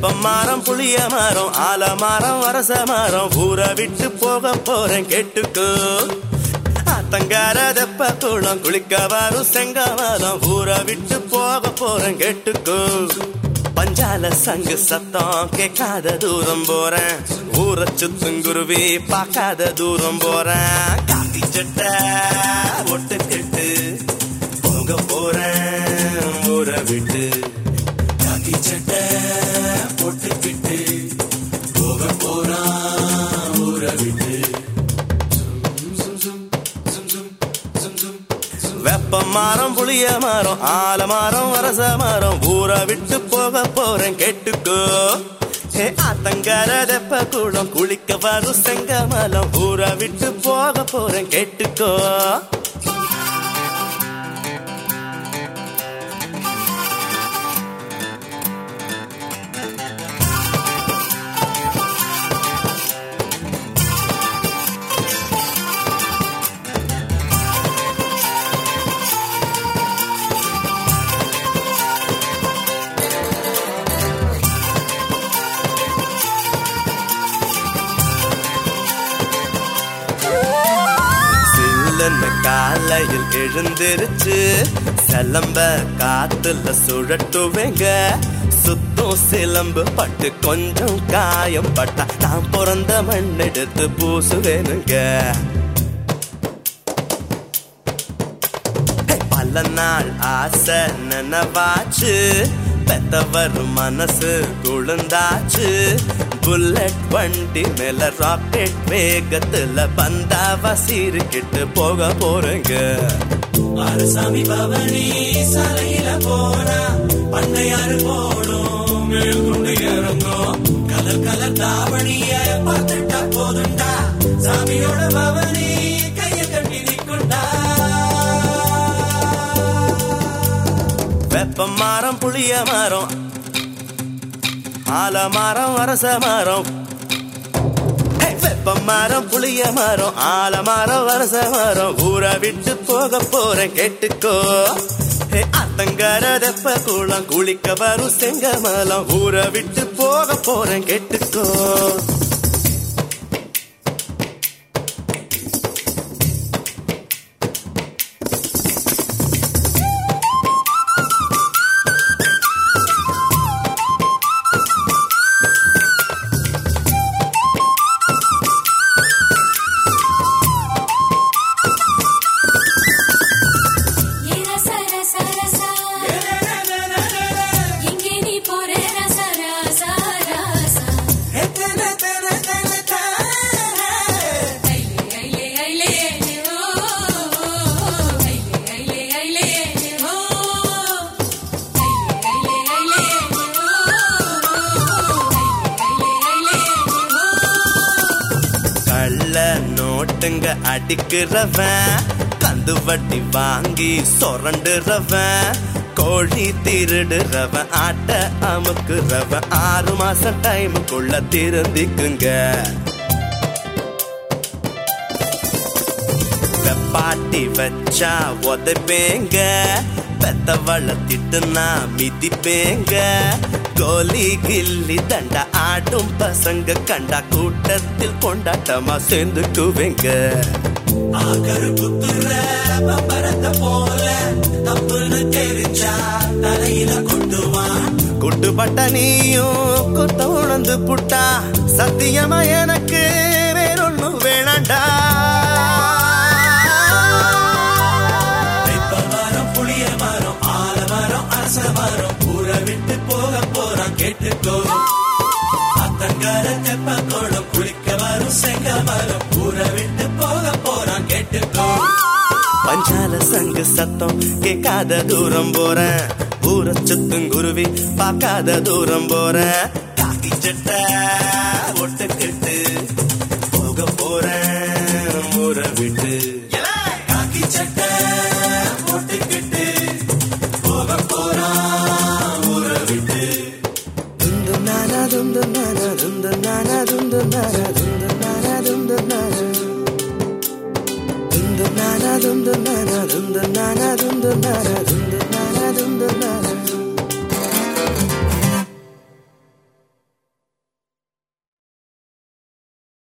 வெப்ப மரம் புளிய மரம் ஆல மரம் வரச மரம் ஊரை விட்டு போக போறேன் கேட்டுக்கோ ஆத்தங்கார தெப்ப குளம் குளிக்க வரும் செங்கமலம் ஊரை விட்டு போக போறேன் கேட்டுக்கோ பஞ்சால சங்கு சத்தம் கேட்காத தூரம் போறேன் ஊரை சுத்தும் குருவி பார்க்காத தூரம் போறேன் காப்பி சட்டை ஒட்டுக்கிட்டு போக போறேன் ஊரை விட்டு காக்கி சட்டை போட்டுக்கிட்டு போக போறான் ஊரை விட்டு வெப்ப மரம் புளிய மரம் ஆல மரம் வரச மரம் ஊரை விட்டு போக போறேன் கேட்டுக்கோ ஹே ஆத்தங்கர தெப்ப குளம் குளிக்க வரும் செங்கமலம் ஊரை விட்டு போக போறேன் கேட்டுக்கோ சில்லுன்னு காலையில் எழுந்திருச்சு சிலம்ப காத்துல சுழட்டுவேங்க சுத்தம் சிலம்பு பட்டு கொஞ்சம் காயம் பட்டா நான் பிறந்த மண் எடுத்து பூசுவேனுங்க ஹே, பல நாள் ஆசை நினைவாச்சு பெத்தவர் மனசு குழுந்தாச்சு புல்லட் வண்டி மேல ராக்கெட் வேகத்துல பந்தாவா சீருக்கிட்டு போக போறேங்க அரசாமி பவனி சாலையில போனா பண்ணையாறு போடும் மேற்கொண்டு இறங்கும் கலர் கலர் தாவணிய பார்த்துட்டா போதுண்டா சாமியோட பவனி கைய கட்டி நிற்குண்டா வெப்ப மரம் புளிய மரம் ஆல மரம் அரச மரம் ஹே, வெப்ப மரம் புளிய மரம் ஆல மரம் அரச மரம் ஊரை விட்டு போக போறேன் கேட்டுக்கோ ஹே அத்தங்கர தெப்ப குளம் குளிக்க வரும் செங்கமலம் ஊரை விட்டு போக போறேன் கேட்டுக்கோ ஏ ரச ரச ரச எங்கே நீ போற ரச ரச ரச ஐலே ஐலே ஐலே ஓ ஐலே ஐலே ஐலே ஓ ஐலே ஐலே ஐலே ஓ ஐலே ஐலே கள்ள நோட்டுங்க அடிக்கிறவன் கந்து வட்டி வாங்கி சொரண்டுறவன் கோழி திருடுறவன் ஆட்ட அமுக்குறவன் ஆறு மாசம் டைமுக்குள்ள திருந்திக்குங்க வெப்பாட்டி வச்சா உதைப்பேங்க பெத்தவள திட்டுனா மிதிப்பேங்க கோலி கில்லி தண்டா ஆடும் பசங்க கண்டா கூட்டத்தில் கொண்டாட்டமா சேர்ந்துக்குவேங்க ஆகரு குத்துற பம்பரத்தை போல தப்புன்னு தெரிஞ்சா தலையில கொட்டுவான் குட்டுப்பட்ட நீயும் குத்த உணர்ந்து புட்டா சத்தியமா எனக்கு வேறொன்னு வேணாண்டா வெப்ப மரம் புளிய மரம் ஆல மரம் அரச மரம் ஊரை விட்டு போக போறான் கேட்டுக்கோ அத்தங்கர தெப்ப கோளம் குளிக்க வரும் செங்க மரம் ஊரை விட்டு போக போறான் கேட்டுக்கோ பஞ்சால சங்கு சத்தம் கேட்காத தூரம் போறேன் ஊரை சுத்தும் குருவி பார்க்காத தூரம் போறேன் காக்கி சட்டை ஒட்டுக்கிட்டு போக போறேன் ஊரை விட்டு காக்கி சட்டை போட்டுக்கிட்டு போக போறான் ஊரை விட்டு துந்து நானா துந்து நானா துந்து நானா துந்து நானா துந்து நானா துந்து நானா துந்து நானா துந்து நானா துந்து நானா துந்து நானா